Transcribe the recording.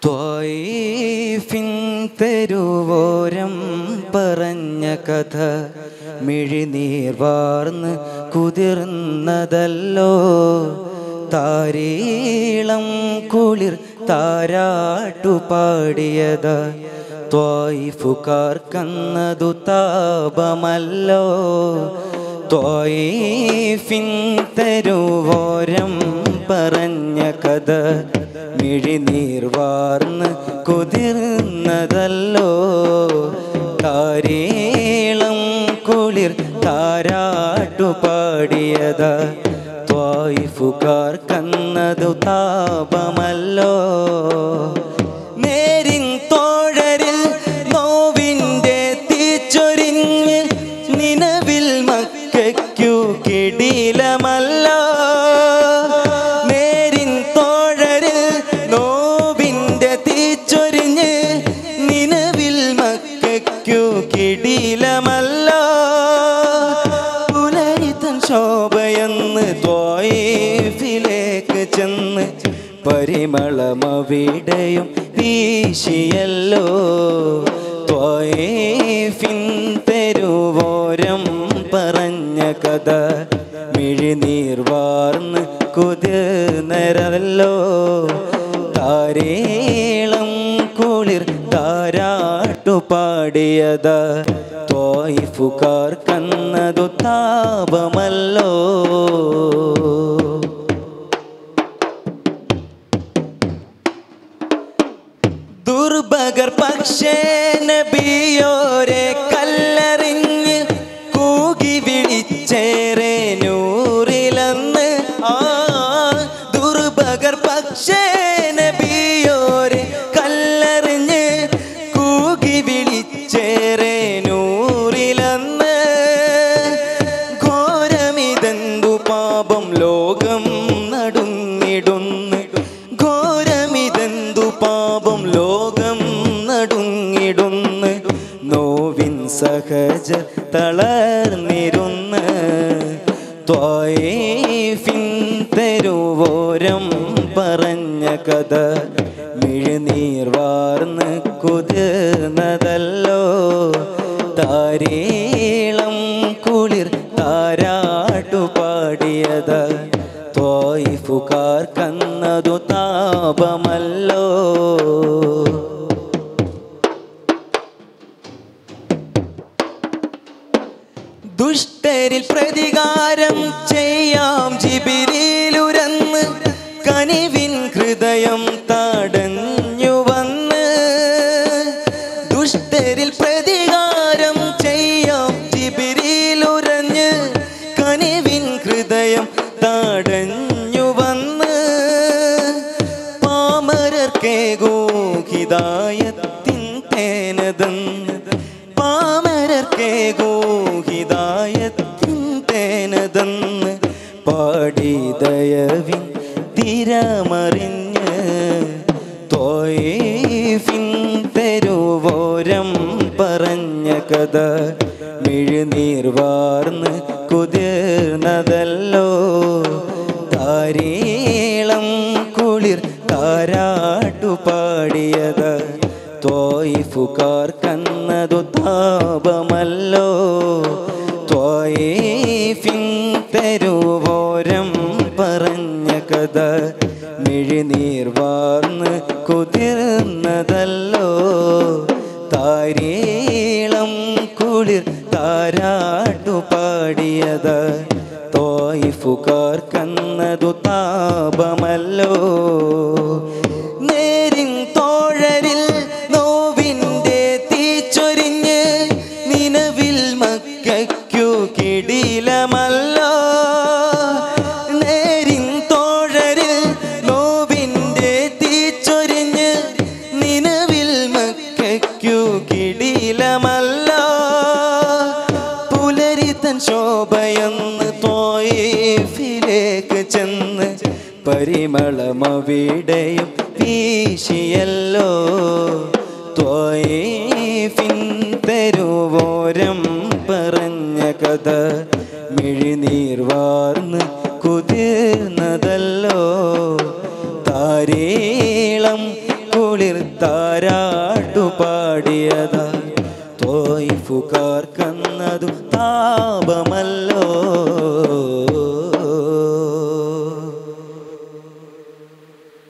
ത്വായിഫിൻ തെരുവോരം പറഞ്ഞ കഥ മിഴിനീർ വാർന്ന് കുതിർന്നതല്ലോ താരീളം കുളിർ താരാട്ടു പാടിയത് ത്വായിഫുകാർക്കന്നതു താപമല്ലോ ത്വായിഫിൻ തെരുവോരം പറഞ്ഞ കഥ മിഴിനീർ വാർന്ന് കുതിർന്നതല്ലോ താരേളം കുളിർ താരാട്ടു പാടിയത് ത്വായിഫുകാർ കന്നതു താപമല്ലോ നേരിൻ തോഴരിൽ നോവിൻ്റെ തീച്ചൊരിഞ്ഞ് നിലവിൽ മക്കയ്ക്കു കിടിലമല്ലോ നേരിൻ തോഴരിൽ നോവിൻ്റെ തീച്ചൊരിഞ്ഞ് നിലവിൽ മക്കയ്ക്കു കിടിലമല്ലോ പുലരിത്തൻ ശോഭയെന്ന് ദ്വൈഫിലേക്ക് ചെന്ന് പരിമളമവിടെയും വീശിയല്ലോ ത്വൈഫിൻ തെരുവോരം പറഞ്ഞ കഥ മിഴിനീർ വാർന്ന് കുതിർന്നരല്ലോ താരേളം കുളിർ താരാട്ടു പാടിയത് ത്വൈഫുകാർ കന്നതു താപമല്ലോ ദുർഭകർ പക്ഷേ നബിയോരെ കല്ലെറിഞ്ഞ് കൂകി വിളിച്ചേറെ നൂറിലന്ന് ആ ദുർഭകർ പക്ഷേ നബിയോരെ കല്ലെറിഞ്ഞ് കൂകി വിളിച്ചേറെ നൂറിലന്ന് ഘോരമിതെന്തു പാപം ലോകം നടുങ്ങിടുന്നു ഘോരമിതെന്തു പാപം ലോകം നടുങ്ങിടുന്ന് നോവിൻ സഹജ തളർന്നിരുന്ന് ത്വയേഫിൻ തെരുവോരം പറഞ്ഞ കഥ മിഴുനീർ വാർന്ന് കുതിർന്നതല്ലോ താരേളം കുളിർ താരാട്ടു പാടിയത് ത്വയിഫുകാർ കന്നതു താപമല്ലോ ദുഷ്ടരിൽ പ്രതികാരം ചെയ്യാം ജിബിരിയിലുരന്ന് കനിവിൻ ഹൃദയം തടഞ്ഞു വന്ന് ദുഷ്ടരിൽ പ്രതികാരം ചെയ്യാം ജിബിരിയിലുരഞ്ഞ് കനിവിൻ ഹൃദയം തടഞ്ഞു വന്ന് പാമരർക്കേകോ ഹിതായത്തിൻ തേനതെന്ന് പാമരർക്കേകോ ഹിതായത്തിൻ തേനതെന്ന് പാടി ദയവിൻ തിരമറിഞ്ഞ് തോയേഫിൻ തെരുവോരം പറഞ്ഞ കഥ മിഴുനീർ വാർന്ന് കുതിർന്നതല്ലോ താരേളം കുളിർ താരാട്ടു പാടിയത് ത്വയിഫുകാർ കന്നതു താപമല്ലോ ത്വയേഫിൻ തെരുവോരം പറഞ്ഞ കഥ മിഴിനീർ വാർന്ന് കുതിർന്നതല്ലോ താരേളം കുളിർ താരാട്ടു പാടിയത് തോയിഫുകാർ കന്നതു താപമല്ലോ നേരിൻ തോഴരിൽ നോവിൻ്റെ തീച്ചൊരിഞ്ഞ് നിലവിൽ മക്കയ്ക്കു കിടിലമല്ലോ നേരിൻ തോഴരിൽ നോവിൻ്റെ തീച്ചൊരിഞ്ഞ് നിലവിൽ മക്കയ്ക്കു കിടിലമല്ലോ പുലരിത്തൻ ശോഭയെന്ന് തോയിഫിലേക്ക് ചെന്ന് പരിമളമവിടെയും വീശിയല്ലോ ത്വയേഫിൻ തെരുവോരം പറഞ്ഞ കഥ മിഴിനീർ വാർന്ന് കുതിർന്നതല്ലോ താരേളം കുളിർ കുളിർ താരാട്ടു പാടിയതാ തോയിഫുകാർക്കന്നതു താപമല്ലോ